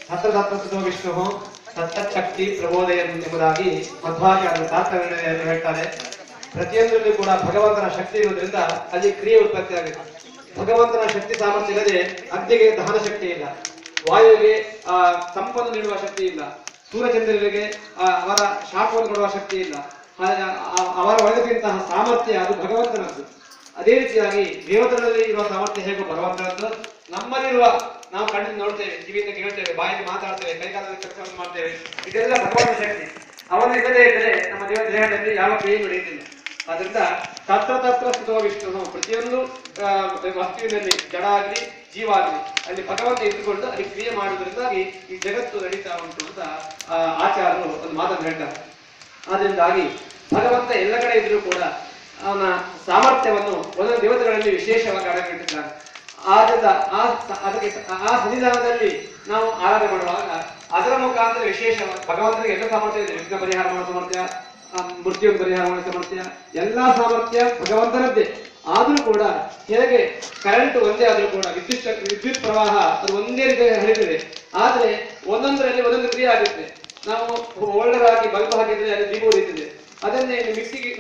ತತ್ರ ತತ್ರ ಸುತೋ ವಿಷ್ಣು ತತ್ತಚ್ಛಕ್ತಿ ಪ್ರಬೋಧಯನ್ ಎಂಬುದಾಗಿ ಮಧ್ವಾಚಾರ್ಯರು ತಾತ್ಪರ್ಯದಲ್ಲಿ ಹೇಳ್ತಾರೆ ಪ್ರತಿಯೊಂದರಲ್ಲೂ ಕೂಡ ಭಗವಂತನ ಶಕ್ತಿ ಇರುವುದರಿಂದ ಅಲ್ಲಿ ಕ್ರಿಯೆ ಉತ್ಪತ್ತಿ ಆಗುತ್ತೆ ಭಗವಂತನ ಶಕ್ತಿ ಸಾಮರ್ಥ್ಯ ಇಲ್ಲದೆ ಅಗ್ನಿಗೆ ದಹನ ಶಕ್ತಿ ಇಲ್ಲ ವಾಯುವಿಗೆ ಆ ತಂಪನ್ನು ನೀಡುವ ಶಕ್ತಿ ಇಲ್ಲ ಸೂರ್ಯಚಂದ್ರರಿಗೆ ಆ, ಅವರ ಶಾಖವನ್ನು ಕೊಡುವ ಶಕ್ತಿ ಇಲ್ಲ ಹಾಗೆ ಆ- ಅವರ ಒಳಗಿರುವಂತಹ ಸಾಮರ್ಥ್ಯ ಅದು ಭಗವಂತನದ್ದು ಅದೇ ರೀತಿಯಾಗಿ ದೇವತೆಗಳಲ್ಲಿ ಇರುವ ಸಾಮರ್ಥ್ಯ ಹೇಗೋ ಭಗವಂತನದ್ದು ನಮ್ಮಲ್ಲಿರುವ ನಾವು ಕಣ್ಣಿಂದ ನೋಡ್ತೇವೆ ಕಿವಿಯಿಂದ ಕೇಳ್ತೇವೆ ಬಾಯಲ್ಲಿ ಮಾತಾಡ್ತೇವೆ ಕೈಕಾಲದ ಕೆಲಸವನ್ನು ಮಾಡ್ತೇವೆ ಇದೆಲ್ಲ ಭಗವಂತನ ಶಕ್ತಿ ಅವನು ಇಲ್ಲದೆ ಇದ್ದರೆ ನಮ್ಮ ದೇವ ದೇಹದಲ್ಲಿ ಯಾವ ಕ್ರಿಯೆ ನಡೆಯುತ್ತಿಲ್ಲ ಆದ್ರಿಂದ ತತ್ರ ತತ್ರ ಸ್ಥಿತೋ ವಿಷ್ಣು ಪ್ರತಿಯೊಂದು ಆ, ವಸ್ತುವಿನಲ್ಲಿ ಜಡ ಆಗಲಿ ಜೀವ ಆಗಲಿ ಅಲ್ಲಿ ಭಗವಂತ ಇದ್ದುಕೊಂಡು ಅಲ್ಲಿ ಕ್ರಿಯೆ ಮಾಡುವುದರಿಂದಾಗಿ ಈ ಜಗತ್ತು ನಡೀತಾ ಉಂಟು ಅಂತ ಆ, ಆಚಾರ್ಯರು ಒಂದು ಮಾತನ್ನು ಹೇಳ್ತಾರೆ ಆದ್ರಿಂದಾಗಿ ಭಗವಂತ ಎಲ್ಲ ಕಡೆ ಇದ್ರೂ ಕೂಡ ಅವನ ಸಾಮರ್ಥ್ಯವನ್ನು ಒಂದೊಂದು ದೇವತೆಗಳಲ್ಲಿ ವಿಶೇಷವಾಗಿ ಅಡಗಿಟ್ಟಿದ್ದಾನೆ ಆದ್ರಿಂದ ಆ ಸ- ಅದಕ್ಕೆ ಆ ಸನ್ನಿಧಾನದಲ್ಲಿ ನಾವು ಆರಾಧನೆ ಮಾಡುವಾಗ ಅದರ ಮುಖಾಂತರ ವಿಶೇಷವಾಗಿ ಭಗವಂತನಿಗೆ ಎಲ್ಲ ಸಾಮರ್ಥ್ಯ ಇದೆ ವಿಘ್ನ ಪರಿಹಾರ ಮಾಡೋ ಸಾಮರ್ಥ್ಯ ಆ, ಮೃತ್ಯುವನ್ನು ಪರಿಹಾರ ಮಾಡೋ ಸಾಮರ್ಥ್ಯ ಎಲ್ಲಾ ಸಾಮರ್ಥ್ಯ ಭಗವಂತನದ್ದೇ ಆದ್ರೂ ಕೂಡ ಹೇಗೆ ಕರೆಂಟ್ ಒಂದೇ ಆದ್ರೂ ಕೂಡ ವಿದ್ಯುತ್ ಶಕ್- ವಿದ್ಯುತ್ ಪ್ರವಾಹ ಅದು ಒಂದೇ ರೀತಿ ಹರಿತದೆ ಆದ್ರೆ ಒಂದೊಂದರಲ್ಲಿ ಒಂದೊಂದು ಕ್ರಿಯೆ ಆಗುತ್ತೆ ನಾವು ಓಲ್ಡರ್ ಹಾಕಿ ಬಲ್ಬ್ ಹಾಕಿದ್ರೆ ಅಲ್ಲಿ ದೀಪ ಉರಿತದೆ ಅದನ್ನೇ ಮಿಕ್ಸಿಗೆ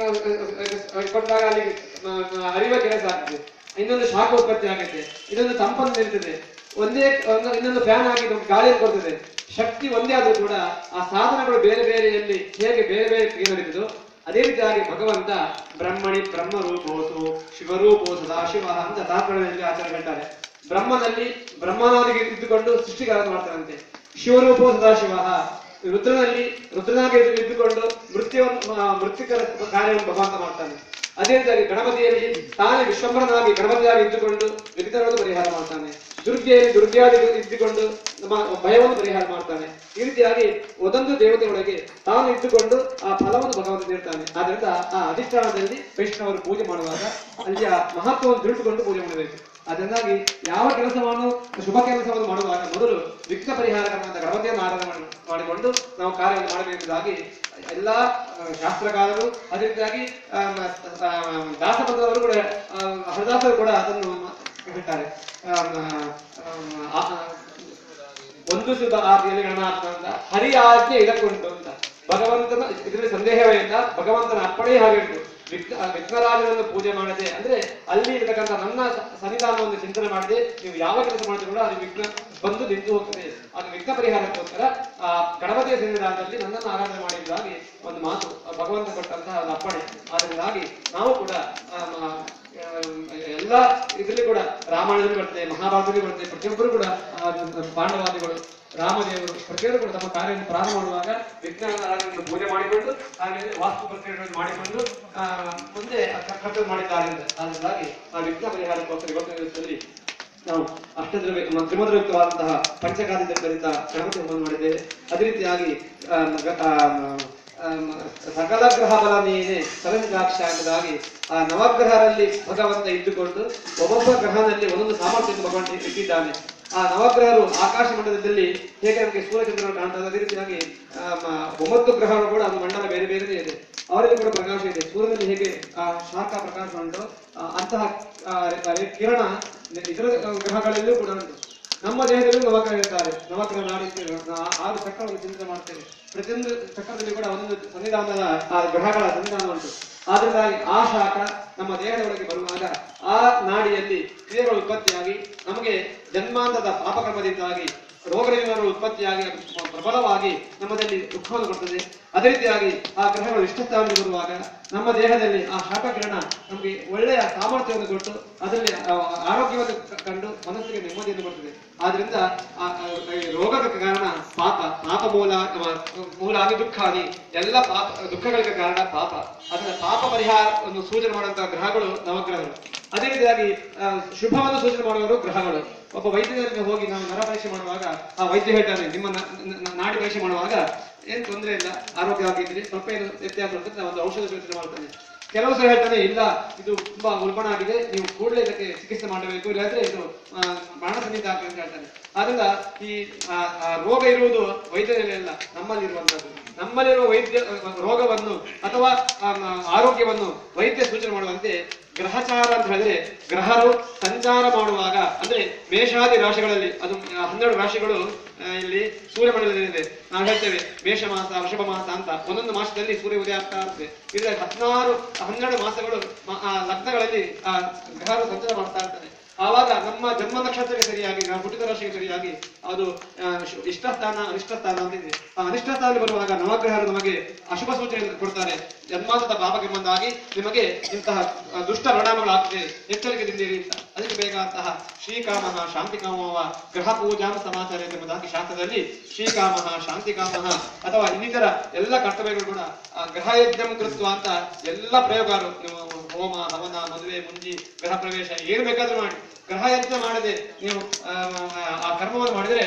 ಕೊಟ್ಟಾಗ ಅಲ್ಲಿ ಆ, ಆ, ಅರಿವ ಕೆಲಸ ಆಗ್ತದೆ ಇನ್ನೊಂದು ಶಾಖ ಉತ್ಪತ್ತಿ ಆಗುತ್ತೆ ಇದೊಂದು ತಂಪನ್ನು ನೀಡ್ತದೆ ಒಂದೇ ಒಂದು ಇನ್ನೊಂದು ಫ್ಯಾನ್ ಹಾಕಿ ನಮ್ಗೆ ಗಾಳಿಯನ್ನು ಕೊಡ್ತದೆ ಶಕ್ತಿ ಒಂದೇ ಆದ್ರೂ ಕೂಡ ಆ ಸಾಧನಗಳು ಬೇರೆ ಬೇರೆಯಲ್ಲಿ ಹೇಗೆ ಬೇರೆ ಬೇರೆ ಕ್ರಿಯೆ ನಡೀತದೋ ಅದೇ ರೀತಿಯಾಗಿ ಭಗವಂತ ಬ್ರಹ್ಮಣಿ ಬ್ರಹ್ಮ ರೂಪೋಸು ಶಿವರೂಪೋ ಸದಾಶಿವ ಅಂತ ತಾತ್ಪರ್ಯದಲ್ಲಿ ಆಚಾರ್ಯ ಹೇಳ್ತಾರೆ ಬ್ರಹ್ಮನಲ್ಲಿ ಬ್ರಹ್ಮನಾದಿಗೆ ಇದ್ದುಕೊಂಡು ಸೃಷ್ಟಿಕಾರ ಮಾಡ್ತಾರಂತೆ ಶಿವರೂಪೋ ಸದಾಶಿವ ರುದ್ರನಲ್ಲಿ ರುದ್ರನಾಗಿ ಇದ್ದು- ಇದ್ದುಕೊಂಡು ಮೃತ್ಯುವನ್ನು ಆ, ಮೃತ್ಯುಕರ ಕಾರ್ಯವನ್ನು ಭಗವಂತ ಮಾಡ್ತಾನೆ ಅದೇ ರೀತಿಯಾಗಿ ಗಣಪತಿಯಲ್ಲಿ ತಾನೇ ವಿಶ್ವಂಬರನಾಗಿ ಗಣಪತಿಯಾಗಿ ಇದ್ದುಕೊಂಡು ವಿಘ್ನಗಳನ್ನು ಪರಿಹಾರ ಮಾಡ್ತಾನೆ ದುರ್ಗೆಯಲ್ಲಿ ದುರ್ಗೆಯಾಗಿ ಇದ್ದುಕೊಂಡು ನಮ್ಮ ಭಯವನ್ನು ಪರಿಹಾರ ಮಾಡ್ತಾನೆ ಈ ರೀತಿಯಾಗಿ ಒಂದೊಂದು ದೇವತೆಯೊಳಗೆ ತಾನು ಇದ್ದುಕೊಂಡು ಆ ಫಲವನ್ನು ಭಗವಂತ ನೀಡ್ತಾನೆ ಆದ್ರಿಂದ ಆ ಅಧಿಷ್ಠಾನದಲ್ಲಿ ವೈಷ್ಣವರು ಪೂಜೆ ಮಾಡುವಾಗ ಅಲ್ಲಿಯ ಮಹತ್ವವನ್ನು ತಿಳಿದುಕೊಂಡು ಪೂಜೆ ಮಾಡಬೇಕು ಅದರಿಂದಾಗಿ ಯಾವ ಕೆಲಸವನ್ನು ಶುಭ ಕೆಲಸವನ್ನು ಮಾಡುವಾಗ ಮೊದಲು ವಿಘ್ನ ಪರಿಹಾರಕರನಾದ ಗಣಪತಿಯನ್ನು ಆರಾಧನೆ ಮಾಡಿ- ಮಾಡಿಕೊಂಡು ನಾವು ಕಾರ್ಯವನ್ನು ಮಾಡಬೇಕೆಂಬುದಾಗಿ ಎಲ್ಲಾ ಆ, ಶಾಸ್ತ್ರಕಾರರು ಅದೇ ರೀತಿಯಾಗಿ ಆ, ಮ- ಆ, ದಾಸಪದವರು ಕೂಡ ಆ, ಹರದಾಸರು ಕೂಡ ಅದನ್ನು ಹೇಳ್ತಾರೆ ಆ, ಆ, ಆ, ಒಂದು ಸುತ ಆದಿಯಲ್ಲಿ ಗಣನಾಥ ಅಂತ ಹರಿ ಆಜ್ಞೆ ಇದಕ್ಕುಂಟು ಅಂತ ಭಗವಂತನ ಇದರಲ್ಲಿ ಸಂದೇಹವೇ ಇಲ್ಲ ಭಗವಂತನ ಅಪ್ಪಣೆ ಹಾಗೆ ಉಂಟು ವಿಘ್ನ ಆ ವಿಘ್ನರಾಜನನ್ನು ಪೂಜೆ ಮಾಡದೆ ಅಂದ್ರೆ ಅಲ್ಲಿ ಇರತಕ್ಕಂಥ ನನ್ನ ಸ- ಸನ್ನಿಧಾನವನ್ನು ಚಿಂತನೆ ಮಾಡದೆ ನೀವು ಯಾವ ಕೆಲಸ ಮಾಡಿದ್ರು ಕೂಡ ಅದು ವಿಘ್ನ ಬಂದು ನಿಂತು ಹೋಗ್ತದೆ ಅದು ವಿಘ್ನ ಪರಿಹಾರಕ್ಕೋಸ್ಕರ ಆ ಗಣಪತಿಯ ಸನ್ನಿಧಾನದಲ್ಲಿ ನನ್ನನ್ನು ಆರಾಧನೆ ಮಾಡಿದ್ದಾಗಿ ಒಂದು ಮಾತು ಆ ಭಗವಂತ ಕೊಟ್ಟಂತಹ ಒಂದು ಅಪ್ಪಣೆ ಆದ್ದರಿಂದಾಗಿ ನಾವು ಕೂಡ ಆ, ಮ- ಆ, ಎಲ್ಲ ಇದರಲ್ಲಿ ಕೂಡ ರಾಮಾಯಣದಲ್ಲಿ ಬರ್ತದೆ ಮಹಾಭಾರತದಲ್ಲಿ ಬರ್ತದೆ ಪ್ರತಿಯೊಬ್ಬರು ಕೂಡ ಆ, ಪಾಂಡವಾದಿಗಳು ರಾಮದೇವರು ಪ್ರತಿಯೊಬ್ಬರು ಕೂಡ ತಮ್ಮ ಕಾರ್ಯವನ್ನು ಪ್ರಾರಂಭ ಮಾಡುವಾಗ ವಿಜ್ಞಾನ ಪೂಜೆ ಮಾಡಿಕೊಂಡು ಹಾಗೆ ವಾಸ್ತು ಪ್ರಕ್ರಿಯೆಗಳನ್ನು ಮಾಡಿಕೊಂಡು ಆ, ಮುಂದೆ ಕರ್ತವ್ಯ ಮಾಡಿದ್ದಾರೆ ಅಂತ ಅದರಿಂದಾಗಿ ಆ ವಿಘ್ನ ಪರಿಹಾರಕ್ಕೋಸ್ಕರ ಇವತ್ತಿನ ದಿವಸದಲ್ಲಿ ನಾವು ಅಷ್ಟದ್ರವ್ಯ ಮ- ತ್ರಿಮಧುರಯುಕ್ತವಾದಂತಹ ಪಂಚಕಾದಿಗಳಿಂದ ಗಣಪತಿ ಹೋಮ ಮಾಡಿದ್ದೇವೆ ಅದೇ ರೀತಿಯಾಗಿ ಆ, ಗ- ಆ, ಆ, ಸಕಲ ಗ್ರಹ ಬಲ ನೀನೆ ಸರಂಜಾಕ್ಷ ಎಂಬುದಾಗಿ ಆ ನವಗ್ರಹರಲ್ಲಿ ಭಗವಂತ ಇದ್ದುಕೊಂಡು ಒಬ್ಬೊಬ್ಬ ಗ್ರಹದಲ್ಲಿ ಒಂದೊಂದು ಸಾಮರ್ಥ್ಯವನ್ನು ಭಗವಂತ ಇಟ್ಟಿದ್ದಾನೆ ಆ ನವಗ್ರಹರು ಆಕಾಶ ಮಂಡಲದಲ್ಲಿ ಹೇಗೆ ನಮಗೆ ಸೂರ್ಯಚಂದ್ರರು ಕಾಣ್ತಾರೆ ಅದೇ ರೀತಿಯಾಗಿ ಆ, ಮ- ಒಂಬತ್ತು ಗ್ರಹಗಳು ಕೂಡ ಒಂದು ಮಂಡಲ ಬೇರೆ ಬೇರೆನೇ ಇದೆ ಅವರಲ್ಲಿ ಕೂಡ ಪ್ರಕಾಶ ಇದೆ ಸೂರ್ಯನಲ್ಲಿ ಹೇಗೆ ಆ ಶಾಖ ಪ್ರಕಾಶ ಉಂಟು ಆ, ಅಂತಹ ಆ, ರೆ- ಕಿರಣ ಇತರ ಗ್ರಹಗಳಲ್ಲೂ ಕೂಡ ಉಂಟು ನಮ್ಮ ದೇಹದಲ್ಲೂ ನವಗ್ರಹ ಇರ್ತಾರೆ ನವಗ್ರಹ ನಾಡಿದ್ದೇವೆ ಆ- ಆರು ಚಕ್ರವನ್ನು ಚಿಂತನೆ ಮಾಡ್ತೇವೆ ಪ್ರತಿಯೊಂದು ಚಕ್ರದಲ್ಲಿ ಕೂಡ ಒಂದೊಂದು ಸನ್ನಿಧಾನದ ಆ ಗ್ರಹಗಳ ಸನ್ನಿಧಾನ ಉಂಟು ಆದ್ರಿಂದಾಗಿ ಆ ಶಾಖ ನಮ್ಮ ದೇಹದ ಒಳಗೆ ಬರುವಾಗ ಆ ನಾಡಿಯಲ್ಲಿ ಕ್ರಿಯೆಗಳು ಉತ್ಪತ್ತಿಯಾಗಿ ನಮಗೆ ಜನ್ಮಾಂತದ ಪಾಪಕರ್ಮದಿಂದಾಗಿ ರೋಗ ನಿವಾರಣೆ ಉತ್ಪತ್ತಿಯಾಗಿ ಅದು ಪ್ರಬಲವಾಗಿ ನಮ್ಮದಲ್ಲಿ ದುಃಖವನ್ನು ಕೊಡ್ತದೆ ಅದೇ ರೀತಿಯಾಗಿ ಆ ಗ್ರಹಗಳು ಇಷ್ಟಸ್ಥಾನಕ್ಕೆ ಬರುವಾಗ ನಮ್ಮ ದೇಹದಲ್ಲಿ ಆ ಶಾಖ ಕಿರಣ ನಮಗೆ ಒಳ್ಳೆಯ ಸಾಮರ್ಥ್ಯವನ್ನು ಕೊಟ್ಟು ಅದರಲ್ಲಿ ಆ ಆರೋಗ್ಯವನ್ನು ಕ- ಕಂಡು ಮನಸ್ಸಿಗೆ ನೆಮ್ಮದಿಯನ್ನು ಕೊಡ್ತದೆ ಆದ್ರಿಂದ ಆ ಆ ಈ ರೋಗಕ್ಕೆ ಕಾರಣ ಪಾಪ ಪಾಪ ಮೂಲ ನಮ್ಮ ಮೂಲ ಆಗಿ ದುಃಖ ಆಗಿ ಎಲ್ಲ ಪಾಪ ದುಃಖಗಳಿಗೆ ಕಾರಣ ಪಾಪ ಅದರ ಪಾಪ ಪರಿಹಾರವನ್ನು ಸೂಚನೆ ಮಾಡುವಂತಹ ಗ್ರಹಗಳು ನವಗ್ರಹಗಳು ಅದೇ ರೀತಿಯಾಗಿ ಆ, ಶುಭವನ್ನು ಸೂಚನೆ ಮಾಡುವವರು ಗ್ರಹಗಳು ಒಬ್ಬ ವೈದ್ಯರಿಗೆ ಹೋಗಿ ನಾವು ನರ ಪರೀಕ್ಷೆ ಮಾಡುವಾಗ ಆ ವೈದ್ಯ ಹೇಳ್ತಾನೆ ನಿಮ್ಮ ನ- ನ- ನ- ನಾಡಿ ಪರೀಕ್ಷೆ ಮಾಡುವಾಗ ಏನ್ ತೊಂದರೆ ಇಲ್ಲ ಆರೋಗ್ಯವಾಗಿದ್ರಿ ಸ್ವಲ್ಪ ಏನು ವ್ಯತ್ಯಾಸ ಉಂಟು ಒಂದು ಔಷಧ ಸೂಚನೆ ಮಾಡ್ತಾನೆ ಕೆಲವು ಸಲ ಹೇಳ್ತಾನೆ ಇಲ್ಲ ಇದು ತುಂಬಾ ಉಲ್ಬಣ ಆಗಿದೆ ನೀವು ಕೂಡಲೇ ಇದಕ್ಕೆ ಚಿಕಿತ್ಸೆ ಮಾಡಬೇಕು ಇಲ್ಲಾಂದ್ರೆ ಇದು ಆ, ಮರಣ ಸನ್ನಿಧ ಆಗ್ತದೆ ಅಂತ ಹೇಳ್ತಾನೆ ಆದ್ರಿಂದ ಈ ಆ, ಆ ರೋಗ ಇರುವುದು ವೈದ್ಯರಲ್ಲಿ ಅಲ್ಲ ನಮ್ಮಲ್ಲಿರುವಂತದ್ದು ನಮ್ಮಲ್ಲಿರುವ ವೈದ್ಯ ರೋಗವನ್ನು ಅಥವಾ ಆ, ಮ- ಆರೋಗ್ಯವನ್ನು ವೈದ್ಯ ಸೂಚನೆ ಮಾಡುವಂತೆ ಗ್ರಹಚಾರ ಅಂತ ಹೇಳಿದ್ರೆ ಗ್ರಹರು ಸಂಚಾರ ಮಾಡುವಾಗ ಅಂದ್ರೆ ಮೇಷಾದಿ ರಾಶಿಗಳಲ್ಲಿ ಅದು ಆ, ಹನ್ನೆರಡು ರಾಶಿಗಳು ಆ, ಇಲ್ಲಿ ಸೂರ್ಯಮಂಡಲದಲ್ಲಿದೆ ನಾವು ಹೇಳ್ತೇವೆ ಮೇಷ ಮಾಸ ವೃಷಭ ಮಾಸ ಅಂತ ಒಂದೊಂದು ಮಾಸದಲ್ಲಿ ಸೂರ್ಯ ಉದಯ ಆಗ್ತಾ ಇರ್ತದೆ ಇದರಲ್ಲಿ ಹದಿನಾರು ಹನ್ನೆರಡು ಮಾಸಗಳು ಮ- ಆ ಲಗ್ನಗಳಲ್ಲಿ ಆ ಗ್ರಹಗಳು ಸಂಚಾರ ಮಾಡ್ತಾ ಇರ್ತದೆ ಆವಾಗ ನಮ್ಮ ಜನ್ಮ ನಕ್ಷತ್ರಕ್ಕೆ ಸರಿಯಾಗಿ ನಾವು ಹುಟ್ಟಿದ ರಾಶಿಗೆ ಸರಿಯಾಗಿ ಅದು ಆ, ಶು- ಇಷ್ಟ ಸ್ಥಾನ ಅನಿಷ್ಟ ಸ್ಥಾನ ಅಂತ ಇದೆ ಆ ಅನಿಷ್ಟ ಸ್ಥಾನ ಬರುವಾಗ ನವಗ್ರಹರು ನಮಗೆ ಅಶುಭ ಸೂಚನೆ ಕೊಡ್ತಾರೆ ಜನ್ಮಾಂತದ ಪಾಪಕ್ಕೆಂಬಂದಾಗಿ ನಿಮಗೆ ಇಂತಹ ಆ, ದುಷ್ಟ ಪರಿಣಾಮಗಳಾಗ್ತದೆ ಎಚ್ಚರಿಕೆದಿಂದಿರಿ ಅಂತ ಅದಕ್ಕೆ ಬೇಕಾದಂತಹ ಶ್ರೀಕಾಮಃ ಶಾಂತಿಕಾಮವ ಗ್ರಹ ಪೂಜಾಂ ಸಮಾಚಾರ ಎಂಬುದಾಗಿ ಶಾಸ್ತ್ರದಲ್ಲಿ ಶ್ರೀಕಾಮಃ ಶಾಂತಿಕಾಮಃ ಅಥವಾ ಇನ್ನಿತರ ಎಲ್ಲ ಕರ್ತವ್ಯಗಳು ಕೂಡ ಆ, ಗ್ರಹ ಯಜ್ಞಂ ಕೃತ್ವ ಅಂತ ಎಲ್ಲ ಪ್ರಯೋಗಾರು ನೀವು ಹೋಮ ಹವನ ಮದುವೆ ಮುಂಜಿ ಗ್ರಹ ಪ್ರವೇಶ ಏನು ಬೇಕಾದ್ರೂ ಮಾಡಿ ಗ್ರಹ ಯಜ್ಞ ಮಾಡದೆ ನೀವು ಆ, ಆ ಕರ್ಮವನ್ನು ಮಾಡಿದ್ರೆ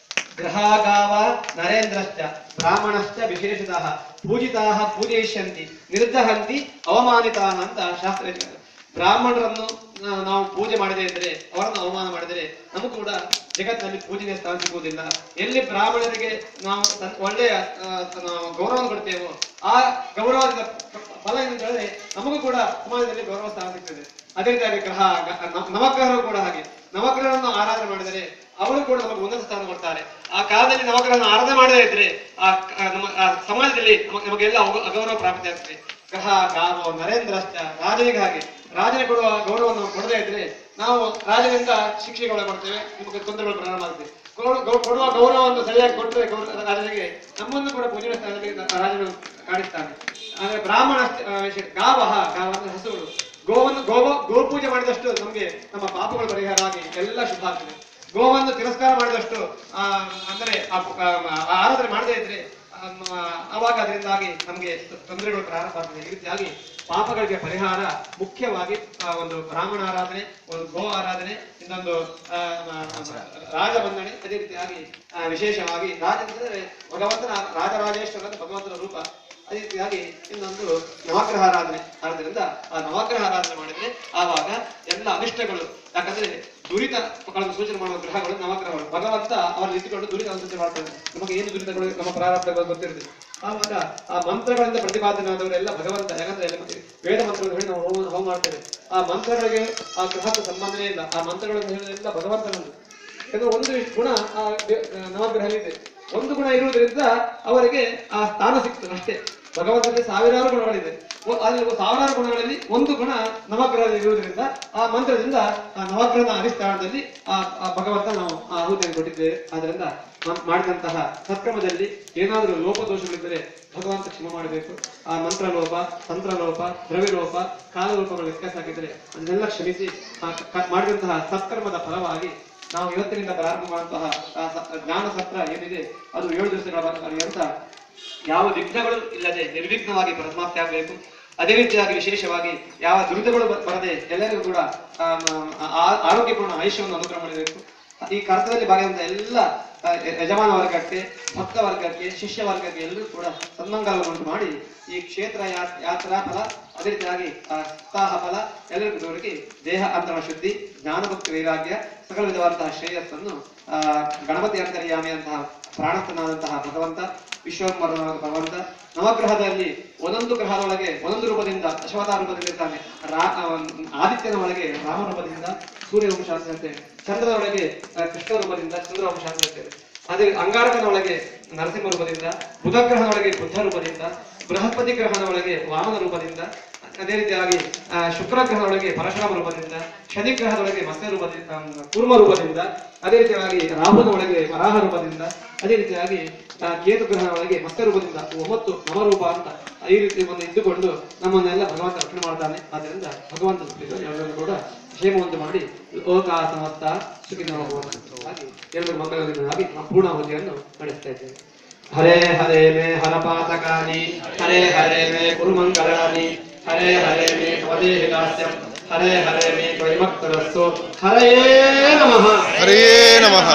ಗ್ರಹಾಗಾವ ನರೇಂದ್ರಶ್ಚ ಬ್ರಾಹ್ಮಣಶ್ಚ ವಿಶೇಷತಃ ಪೂಜಿತಾಃ ಪೂಜಯಿಷ್ಯಂತಿ ನಿರ್ದಹಂತಿ ಅವಮಾನಿತಾಃ ಅಂತ ಶಾಸ್ತ್ರ ಹೇಳಿದ್ದಾರೆ. ಬ್ರಾಹ್ಮಣರನ್ನು ಆ, ನಾವು ಪೂಜೆ ಮಾಡದೇ ಇದ್ದರೆ ಅವರನ್ನು ಅವಮಾನ ಮಾಡಿದರೆ ನಮಗೂ ಕೂಡ ಜಗತ್ತಿನಲ್ಲಿ ಪೂಜೆಗೆ ಸ್ಥಾನ ಸಿಗುವುದಿಲ್ಲ ಎಲ್ಲಿ ಬ್ರಾಹ್ಮಣರಿಗೆ ನಾವು ತನ್- ಒಳ್ಳೆಯ ಆ, ನಾವು ಗೌರವವನ್ನು ಕೊಡ್ತೇವೋ ಆ ಗೌರವದ ಫಲ ಏನು ಅಂತ ಹೇಳಿದ್ರೆ ನಮಗೂ ಕೂಡ ಸಮಾಜದಲ್ಲಿ ಗೌರವ ಸ್ಥಾನ ಸಿಗ್ತದೆ ಅದೇ ರೀತಿಯಾಗಿ ಗ್ರಹ ಗ- ನವ- ನವಗ್ರಹರು ಕೂಡ ಹಾಗೆ ನವಗ್ರಹವನ್ನು ಆರಾಧನೆ ಮಾಡಿದರೆ ಅವರು ಕೂಡ ನಮಗೆ ಉನ್ನತ ಸ್ಥಾನ ಕೊಡ್ತಾರೆ ಆ ಕಾಲದಲ್ಲಿ ನವಗ್ರಹವನ್ನು ಆರಾಧನೆ ಮಾಡದೇ ಇದ್ರೆ ಆ ಆ ನಮ್ಮ ಆ ಸಮಾಜದಲ್ಲಿ ನಮ- ನಮಗೆಲ್ಲ ಅಗ- ಅಗೌರವ ಪ್ರಾಪ್ತಿ ಆಗ್ತದೆ ಗ್ರಹ ಗಾವ ನರೇಂದ್ರಶ್ಚ ರಾಜನಿಗೆ ಹಾಗೆ ರಾಜನಿಗೆ ಕೊಡುವ ಗೌರವವನ್ನು ನಾವು ಕೊಡದೇ ಇದ್ರೆ ನಾವು ರಾಜನಿಂದ ಶಿಕ್ಷೆಗೆ ಒಳಪಡ್ತೇವೆ ನಿಮಗೆ ತೊಂದರೆಗಳು ಪ್ರಾರಂಭ ಆಗ್ತದೆ ಗೌರವ- ಗೌ- ಕೊಡುವ ಗೌರವವನ್ನು ಸರಿಯಾಗಿ ಕೊಟ್ಟರೆ ಗೌರವ ರಾಜನಿಗೆ ನಮ್ಮನ್ನು ಕೂಡ ಪೂಜನೆ ಸ್ಥಾನದಲ್ಲಿ ರಾಜನು ಕಾಣಿಸ್ತಾನೆ ಆದ್ರೆ ಬ್ರಾಹ್ಮಣ ಆ, ವಿಷಯ ಗಾವಹ ಗಾವ ಅಂದ್ರೆ ಹಸುಗಳು ಗೋವನ್ನು ಗೋವ ಗೋಪೂಜೆ ಮಾಡಿದಷ್ಟು ನಮಗೆ ನಮ್ಮ ಪಾಪಗಳು ಪರಿಹಾರ ಆಗಿ ಎಲ್ಲ ಶುಭ ಆಗ್ತದೆ ಗೋವನ್ನು ತಿರಸ್ಕಾರ ಮಾಡಿದಷ್ಟು ಆ, ಅಂದರೆ ಆ ಆ, ಆ ಆರಾಧನೆ ಮಾಡದೇ ಇದ್ರೆ ಆ, ಮ- ಆವಾಗ ಅದರಿಂದಾಗಿ ನಮಗೆ ತೊಂದರೆಗಳು ಪ್ರಾರಂಭ ಆಗ್ತದೆ ಈ ರೀತಿಯಾಗಿ ಪಾಪಗಳಿಗೆ ಪರಿಹಾರ ಮುಖ್ಯವಾಗಿ ಆ, ಒಂದು ಬ್ರಾಹ್ಮಣ ಆರಾಧನೆ ಒಂದು ಗೋ ಆರಾಧನೆ ಇನ್ನೊಂದು ಆ, ಮ- ರಾಜ ವಂದನೆ ಅದೇ ರೀತಿಯಾಗಿ ಆ, ವಿಶೇಷವಾಗಿ ರಾಜ ಅಂತಂದ್ರೆ ಭಗವಂತನ ರಾಜರಾಜೇಶ್ವರ ಅಂತ ಭಗವಂತನ ರೂಪ ಅದೇ ರೀತಿಯಾಗಿ ಇನ್ನೊಂದು ನವಗ್ರಹ ಆರಾಧನೆ ಆದ್ದರಿಂದ ಆ ನವಗ್ರಹ ಆರಾಧನೆ ಮಾಡಿದ್ರೆ ಆವಾಗ ಎಲ್ಲ ಅನಿಷ್ಟಗಳು ಯಾಕಂದ್ರೆ ದುರಿತಗಳನ್ನು ಸೂಚನೆ ಮಾಡುವ ಗ್ರಹಗಳು ನವಗ್ರಹಗಳು ಭಗವಂತ ಅವರಲ್ಲಿ ಇಟ್ಟುಕೊಂಡು ದುರಿತ ಸೂಚನೆ ಮಾಡ್ತಾರೆ ನಮಗೆ ಏನು ದುರಿತಗಳು ನಮ್ಮ ಪ್ರಾರಬ್ಧಗಳು ಗೊತ್ತಿರ್ತದೆ ಆವಾಗ ಆ ಮಂತ್ರಗಳಿಂದ ಪ್ರತಿಪಾದನೆಯಾದವರೆಲ್ಲ ಭಗವಂತ ಯಾಕಂದ್ರೆ ನಮಗೆ ವೇದ ಮಂತ್ರಗಳು ಹೇಳಿ ನಾವು ಹೋಮ ಹೋಮ ಮಾಡ್ತೇವೆ ಆ ಮಂತ್ರಗಳಿಗೆ ಆ ಗ್ರಹಕ್ಕೆ ಸಂಬಂಧನೇ ಇಲ್ಲ ಆ ಮಂತ್ರಗಳನ್ನು ಹೇಳಿದೆಲ್ಲ ಭಗವಂತನದ್ದು ಯಾಕಂದ್ರೆ ಒಂದು ಗುಣ ಆ ದೇ- ನವಗ್ರಹಲಿದೆ ಒಂದು ಗುಣ ಇರುವುದರಿಂದ ಅವರಿಗೆ ಆ ಸ್ಥಾನ ಸಿಗ್ತದೆ ಅಷ್ಟೇ ಭಗವಂತನಿಗೆ ಸಾವಿರಾರು ಗುಣಗಳಿದೆ ಒ- ಆದ್ರೆ ಒ- ಸಾವಿರಾರು ಗುಣಗಳಲ್ಲಿ ಒಂದು ಗುಣ ನವಗ್ರಹದಲ್ಲಿ ಇರುವುದರಿಂದ ಆ ಮಂತ್ರದಿಂದ ಆ ನವಗ್ರಹದ ಅಧಿಷ್ಠಾನದಲ್ಲಿ ಆ ಆ ಭಗವಂತ ನಾವು ಆ ಆಹುತಿಯನ್ನು ಕೊಟ್ಟಿದ್ದೇವೆ ಆದ್ರಿಂದ ಮ- ಮಾಡಿದಂತಹ ಸತ್ಕ್ರಮದಲ್ಲಿ ಏನಾದರೂ ಲೋಪದೋಷಗಳಿದ್ದರೆ ಭಗವಂತ ಕ್ಷಮ ಮಾಡಬೇಕು ಆ ಮಂತ್ರ ಲೋಪ ತಂತ್ರ ಲೋಪ ದ್ರವ್ಯ ಲೋಪ ಕಾಲ ಲೋಪಗಳು ವ್ಯತ್ಯಾಸ ಆಗಿದ್ರೆ ಅದನ್ನೆಲ್ಲ ಕ್ಷಮಿಸಿ ಆ ಕ- ಮಾಡಿದಂತಹ ಸತ್ಕರ್ಮದ ಫಲವಾಗಿ ನಾವು ಇವತ್ತಿನಿಂದ ಪ್ರಾರಂಭ ಮಾಡುವಂತಹ ಆ ಸ- ಜ್ಞಾನ ಸತ್ರ ಏನಿದೆ ಅದು ಏಳು ದಿವಸಗಳ ಪರ್ಯಂತ ಯಾವ ವಿಘ್ನಗಳು ಇಲ್ಲದೆ ನಿರ್ವಿಘ್ನವಾಗಿ ಪರಮಾಪ್ತಿ ಆಗಬೇಕು ಅದೇ ರೀತಿಯಾಗಿ ವಿಶೇಷವಾಗಿ ಯಾವ ದುರಿತಗಳು ಬ- ಬರದೆ ಎಲ್ಲರಿಗೂ ಕೂಡ ಆ, ಮ- ಆ- ಆರೋಗ್ಯಪೂರ್ಣ ಆಯುಷ್ಯವನ್ನು ಅನುಗ್ರಹ ಮಾಡಬೇಕು ಈ ಕರ್ತವ್ಯದಲ್ಲಿ ಭಾಗಿಯಾದಂತಹ ಎಲ್ಲ ಆ, ಯ- ಯಜಮಾನ ವರ್ಗಕ್ಕೆ ಭಕ್ತ ವರ್ಗಕ್ಕೆ ಶಿಷ್ಯ ವರ್ಗಕ್ಕೆ ಎಲ್ಲರೂ ಕೂಡ ಸನ್ಮಂಗಲವನ್ನು ಉಂಟು ಮಾಡಿ ಈ ಕ್ಷೇತ್ರ ಯಾ- ಯಾತ್ರಾ ಫಲ ಅದೇ ರೀತಿಯಾಗಿ ಆ ಸಪ್ತಾಹ ಫಲ ಎಲ್ಲರಿಗೂ ದೊರಕಿ ದೇಹ ಅಂತರ ಶುದ್ಧಿ ಜ್ಞಾನಭಕ್ತಿ ವೈರಾಗ್ಯ ಸಕಲ ವಿಧವಾದಂತಹ ಶ್ರೇಯಸ್ಸನ್ನು ಆ ಗಣಪತಿ ಅಂತರ್ಯಾಮಿ ಅಂತಹ ಪ್ರಾಣಸ್ಥನಾದಂತಹ ಭಗವಂತ ವಿಶ್ವಕರ್ಮನಾದ ಭಗವಂತ ನವಗ್ರಹದಲ್ಲಿ ಒಂದೊಂದು ಗ್ರಹದೊಳಗೆ ಒಂದೊಂದು ರೂಪದಿಂದ ಅಶ್ವಥ ರೂಪದಿಂದ ಇರ್ತಾನೆ ರಾ ಆ, ಆದಿತ್ಯನ ಒಳಗೆ ರಾಮ ರೂಪದಿಂದ ಸೂರ್ಯ ವಂಶಾಸ್ತ್ರ ಇರ್ತೇವೆ ಚಂದ್ರದ ಒಳಗೆ ಆ, ಕೃಷ್ಣ ರೂಪದಿಂದ ಚಂದ್ರ ವಂಶಾಸ್ತ್ರ ಇರ್ತೇವೆ ಅದೇ ಅಂಗಾರಕನ ಒಳಗೆ ನರಸಿಂಹ ರೂಪದಿಂದ ಬುಧ ಗ್ರಹದ ಒಳಗೆ ಬುದ್ಧ ರೂಪದಿಂದ ಬೃಹಸ್ಪತಿ ಗ್ರಹದ ಒಳಗೆ ವಾಮನ ರೂಪದಿಂದ ಅದೇ ರೀತಿಯಾಗಿ ಆ, ಶುಕ್ರ ಗ್ರಹದೊಳಗೆ ಪರಶುರಾಮ ರೂಪದಿಂದ ಶನಿ ಗ್ರಹದೊಳಗೆ ಮತ್ಸ್ಯ ರೂಪದಿಂದ ಆಮ್, ಕೂರ್ಮ ರೂಪದಿಂದ ಅದೇ ರೀತಿಯಾಗಿ ರಾಹುನ ಒಳಗೆ ವರಾಹ ರೂಪದಿಂದ ಅದೇ ರೀತಿಯಾಗಿ ಆ, ಕೇತು ಗ್ರಹದ ಒಳಗೆ ಮತ್ಸ್ಯ ರೂಪದಿಂದ ಒಂಬತ್ತು ನವರೂಪ ಅಂತ ಈ ರೀತಿ ಒಂದು ಇದ್ದುಕೊಂಡು ನಮ್ಮನ್ನೆಲ್ಲ ಭಗವಂತ ರಕ್ಷಣೆ ಮಾಡ್ತಾನೆ ಆದ್ದರಿಂದ ಭಗವಂತ ಎಲ್ಲರೂ ಕೂಡ ಕ್ಷೇಮವಂತ ಮಾಡಿ ಲೋಕ ಸಮಸ್ತ ಸುಖಿನ ಹಾಗೆ ಎಲ್ಲರೂ ಮಂಗಳವಾಗಿ ಪೂರ್ಣಾಹುತಿಯನ್ನು ನಡೆಸ್ತಾ ಇದ್ದೇವೆ ಹರೇ ಹರೇ ಮೇ ಹರಪಾತಕಾನಿ ಹರೇ ಹರೇ ಮೇ ಕುರುಮಂಗಳಾನಿ ಹರೇ ಹರೇ ಮೇ ಸ್ವದೇಹಿದಾಸ್ಯಂ ಹರೇ ಹರೇ ಮೇ ತ್ವಯಿಮಕ್ತರಸ್ಸು ಹರೇ ನಮಃ ಹರೇ ನಮಃ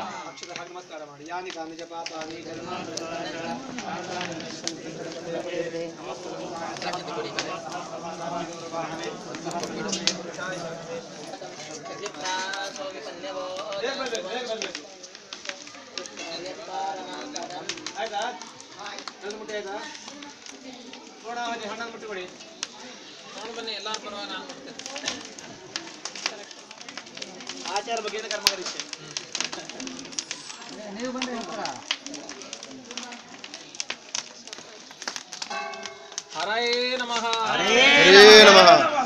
ನಮಸ್ಕಾರ ಮಾಡಿ ಯಾನಿ ಕಾನಿ ಜಪಾತಾನಿ ಆಯ್ತಾ ನನ್ನ ಮುಟ್ಟೆ ಆಯ್ತಾ ನೋಡ ಹಣ್ಣನ್ನು ಮುಟ್ಟಿಕೊಡಿ ಆಚಾರ ಬಗ್ಗೆ ಕರ್ಮ ಕರೀಕ್ಷೆ ಹರೇ ನಮಃ ಹರೇ ನಮಃ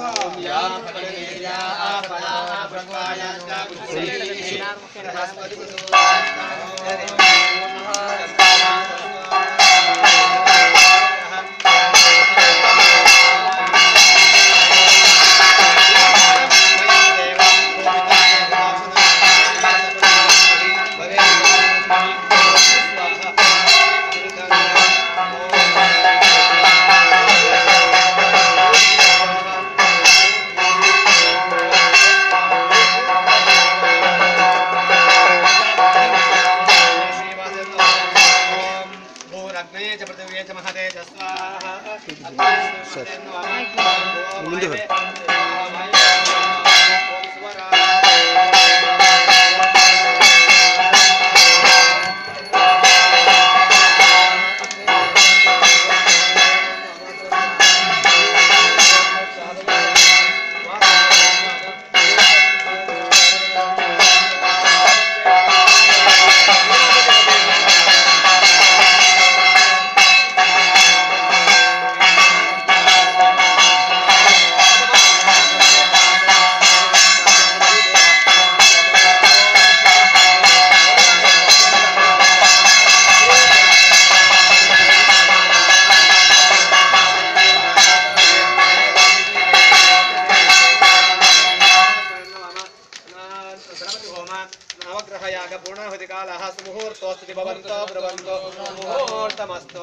ಭೂರಗ್ನೇ ಚ ಪೃಥಿವ್ಯೇ ಚ ಮಹತೆ ಚ ಸ್ವಾಹ ಮುಂದೆ ಹೋಗಿ. ಗಣಪತಿ ಹೋಮ ನವಗ್ರಹ ಯಾಗ ಪೂರ್ಣಾಹುತಿ ಕಾಲ ಸುಮುಹೂರ್ತೋಸ್ತಿ ಭವಂತೋ ಬ್ರವಂತೋ ಮುಹೂರ್ತಮಸ್ತು